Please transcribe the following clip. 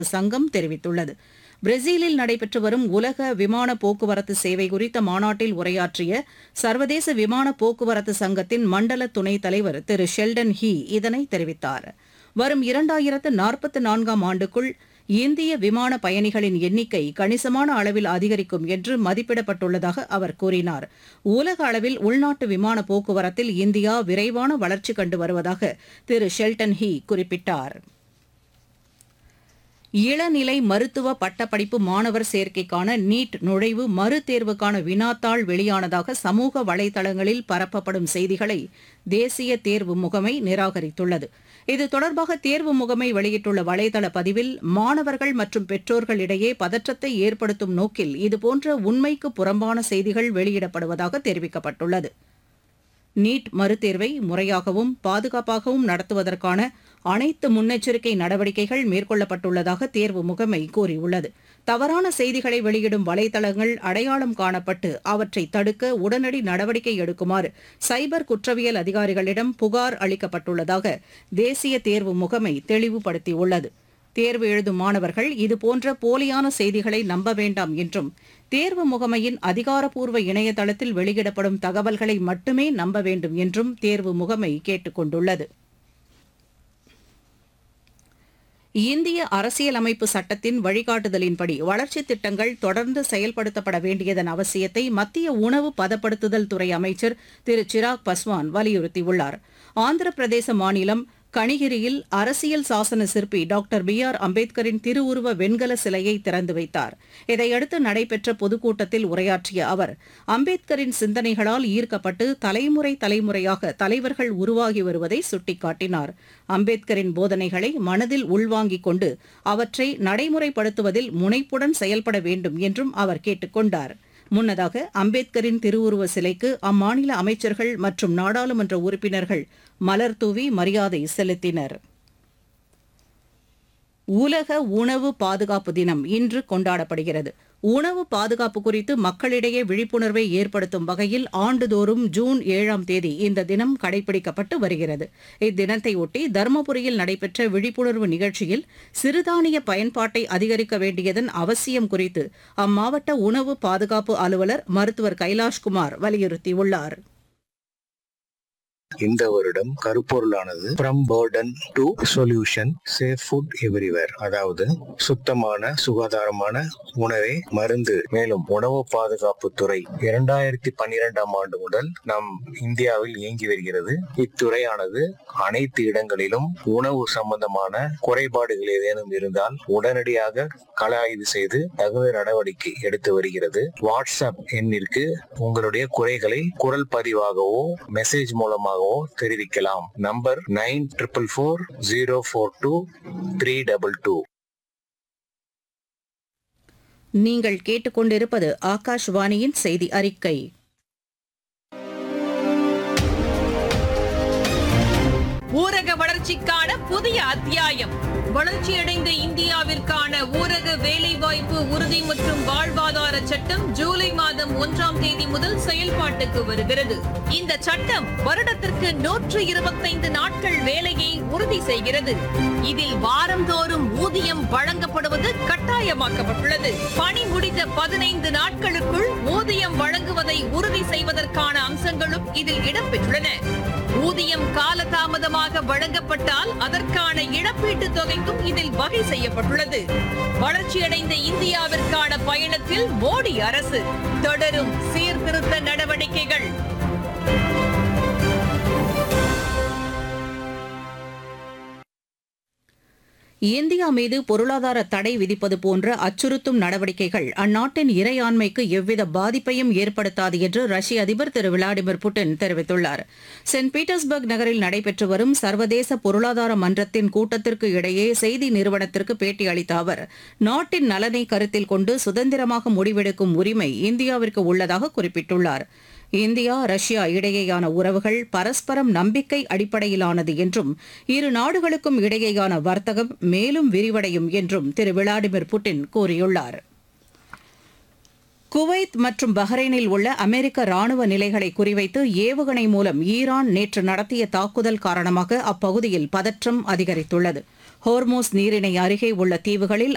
சங்கம் தெரிவித்துள்ளது பிரேசிலில் நடைபெற்று வரும் உலக விமான போக்குவரத்து சேவை குறித்த மாநாட்டில் உரையாற்றிய சர்வதேச விமான போக்குவரத்து சங்கத்தின் மண்டல துணைத் தலைவர் திரு ஷெல்டன் ஹீ இதனை தெரிவித்தார் வரும் இரண்டாயிரத்து நாற்பத்து நான்காம் ஆண்டுக்குள் இந்திய விமான பயணிகளின் எண்ணிக்கை கணிசமான அளவில் அதிகரிக்கும் என்று மதிப்பிடப்பட்டுள்ளதாக அவர் கூறினார் உலக அளவில் உள்நாட்டு விமான போக்குவரத்தில் இந்தியா விரைவான வளர்ச்சி கண்டு வருவதாக திரு ஷெல்டன் ஹீ குறிப்பிட்டார் இளநிலை மருத்துவ பட்டப்படிப்பு மாணவர் சேர்க்கைக்கான நீட் நுழைவு மறுதேர்வுக்கான வினாத்தாள் வெளியானதாக சமூக வலைதளங்களில் பரப்பப்படும் செய்திகளை தேசிய தேர்வு முகமை நிராகரித்துள்ளது இது தொடர்பாக தேர்வு முகமை வெளியிட்டுள்ள வலைதள பதிவில் மாணவர்கள் மற்றும் பெற்றோர்களிடையே பதற்றத்தை ஏற்படுத்தும் நோக்கில் இதுபோன்ற உண்மைக்கு புறம்பான செய்திகள் வெளியிடப்படுவதாக தெரிவிக்கப்பட்டுள்ளது நீட் மறுதேர்வை முறையாகவும் பாதுகாப்பாகவும் நடத்துவதற்கான அனைத்து முன்னெச்சரிக்கை நடவடிக்கைகள் மேற்கொள்ளப்பட்டுள்ளதாக தேர்வு முகமை கூறியுள்ளது தவறான செய்திகளை வெளியிடும் வலைதளங்கள் அடையாளம் காணப்பட்டு அவற்றை தடுக்க உடனடி நடவடிக்கை எடுக்குமாறு சைபர் குற்றவியல் அதிகாரிகளிடம் புகார் அளிக்கப்பட்டுள்ளதாக தேசிய தேர்வு முகமை தெளிவுபடுத்தியுள்ளது தேர்வு எழுதும் மாணவர்கள் இதுபோன்ற போலியான செய்திகளை நம்ப வேண்டாம் என்றும் தேர்வு முகமையின் அதிகாரப்பூர்வ இணையதளத்தில் வெளியிடப்படும் தகவல்களை மட்டுமே நம்ப வேண்டும் என்றும் தேர்வு முகமை கேட்டுக் கொண்டுள்ளது இந்திய அரசியலமைப்பு சட்டத்தின் வழிகாட்டுதலின்படி வளர்ச்சித் திட்டங்கள் தொடர்ந்து செயல்படுத்தப்பட வேண்டியதன் அவசியத்தை மத்திய உணவு பதப்படுத்துதல் துறை அமைச்சர் திரு சிராக் பஸ்வான் வலியுறுத்தியுள்ளார் ஆந்திர பிரதேச மாநிலம் கணிகிரியில் அரசியல் சாசன சிற்பி டாக்டர் பி ஆர் அம்பேத்கரின் திருவுருவ வெண்கல சிலையை திறந்து வைத்தார் இதையடுத்து நடைபெற்ற பொதுக்கூட்டத்தில் உரையாற்றிய அவர் அம்பேத்கரின் சிந்தனைகளால் ஈர்க்கப்பட்டு தலைமுறை தலைமுறையாக தலைவர்கள் உருவாகி வருவதை சுட்டிக்காட்டினார் அம்பேத்கரின் போதனைகளை மனதில் உள்வாங்கிக் கொண்டு அவற்றை நடைமுறைப்படுத்துவதில் முனைப்புடன் செயல்பட வேண்டும் என்றும் அவர் கேட்டுக் கொண்டார் முன்னதாக அம்பேத்கரின் திருவுருவ சிலைக்கு அம்மாநில அமைச்சர்கள் மற்றும் நாடாளுமன்ற உறுப்பினர்கள் மலர் தூவி மரியாதை செலுத்தினர் உலக உணவு பாதுகாப்பு தினம் இன்று கொண்டாடப்படுகிறது உணவு பாதுகாப்பு குறித்து மக்களிடையே விழிப்புணர்வை ஏற்படுத்தும் வகையில் ஆண்டுதோறும் ஜூன் ஏழாம் தேதி இந்த தினம் கடைபிடிக்கப்பட்டு வருகிறது இத்தினத்தையொட்டி தருமபுரியில் நடைபெற்ற விழிப்புணர்வு நிகழ்ச்சியில் சிறுதானிய பயன்பாட்டை அதிகரிக்க வேண்டியதன் அவசியம் குறித்து அம்மாவட்ட உணவு பாதுகாப்பு அலுவலர் மருத்துவர் கைலாஷ்குமார் வலியுறுத்தியுள்ளார் இந்த வருடம் கருப்பொருளானது from burden to solution safe food everywhere அதாவது சுத்தமான சுகாதாரமான உணவே மருந்து மேலும் உணவு பாதுகாப்பு துறை இரண்டாயிரத்தி பன்னிரெண்டாம் ஆண்டு முதல் நம் இந்தியாவில் இயங்கி வருகிறது இத்துறையானது அனைத்து இடங்களிலும் உணவு சம்பந்தமான குறைபாடுகள் ஏதேனும் இருந்தால் உடனடியாக கள ஆய்வு செய்து தகுந்த நடவடிக்கை எடுத்து வருகிறது வாட்ஸ்அப் எண்ணிற்கு உங்களுடைய குறைகளை குரல் பதிவாகவோ மெசேஜ் மூலமாகவோ தெரிவிக்கலாம் number nine triple four zero four two three double two நீங்கள் கேட்டுக்கொண்டிருப்பது ஆகாஷ்வாணியின் செய்தி அறிக்கை ஊரக வளர்ச்சிக்கான புதிய அத்தியாயம் வளர்ச்சியடைந்த இந்தியாவிற்கான ஊரக வேலைவாய்ப்பு உறுதி மற்றும் வாழ்வாதார சட்டம் ஜூலை மாதம் ஒன்றாம் தேதி முதல் செயல்பாட்டுக்கு வருகிறது இந்த சட்டம் வருடத்திற்கு நூற்று இருபத்தைந்து நாட்கள் வேலையை உறுதி செய்கிறது இதில் வாரந்தோறும் ஊதியம் வழங்கப்படுவது கட்டாயமாக்கப்பட்டுள்ளது பணி முடிந்த பதினைந்து நாட்களுக்குள் ஊதியம் வழங்குவதை உறுதி செய்வதற்கான அம்சங்களும் இதில் இடம்பெற்றுள்ளன ஊதியம் காலதாமதமாக வழங்கப்பட்டால் அதற்கான இழப்பீட்டு தொகைக்கும் இதில் வகை செய்யப்பட்டுள்ளது வளர்ச்சியடைந்த இந்தியாவிற்கான பயணத்தில் மோடி அரசு தொடரும் சீர்திருத்த நடவடிக்கைகள் இந்தியா மீது பொருளாதார தடை விதிப்பது போன்ற அச்சுறுத்தும் நடவடிக்கைகள் அந்நாட்டின் இறையாண்மைக்கு எவ்வித பாதிப்பையும் ஏற்படுத்தாது என்று ரஷ்ய அதிபர் திரு விளாடிமிர் புட்டின் தெரிவித்துள்ளார் சென்ட் பீட்டர்ஸ்பர்க் நகரில் நடைபெற்று வரும் சர்வதேச பொருளாதார மன்றத்தின் கூட்டத்திற்கு இடையே செய்தி நிறுவனத்திற்கு பேட்டி அளித்த அவர் நாட்டின் நலனை கருத்தில் கொண்டு சுதந்திரமாக முடிவெடுக்கும் உரிமை இந்தியாவிற்கு உள்ளதாக குறிப்பிட்டுள்ளார் இந்தியா ரஷ்யா இடையேயான உறவுகள் பரஸ்பரம் நம்பிக்கை அடிப்படையிலானது என்றும் இரு நாடுகளுக்கும் இடையேயான வர்த்தகம் மேலும் விரிவடையும் என்றும் திரு விளாடிமிர் புட்டின் கூறியுள்ளார் குவைத் மற்றும் பஹ்ரைனில் உள்ள அமெரிக்க ராணுவ நிலைகளை குறிவைத்து ஏவுகணை மூலம் ஈரான் நேற்று நடத்திய தாக்குதல் காரணமாக அப்பகுதியில் பதற்றம் அதிகரித்துள்ளது ஹோர்மோஸ் நீரிணை அருகே உள்ள தீவுகளில்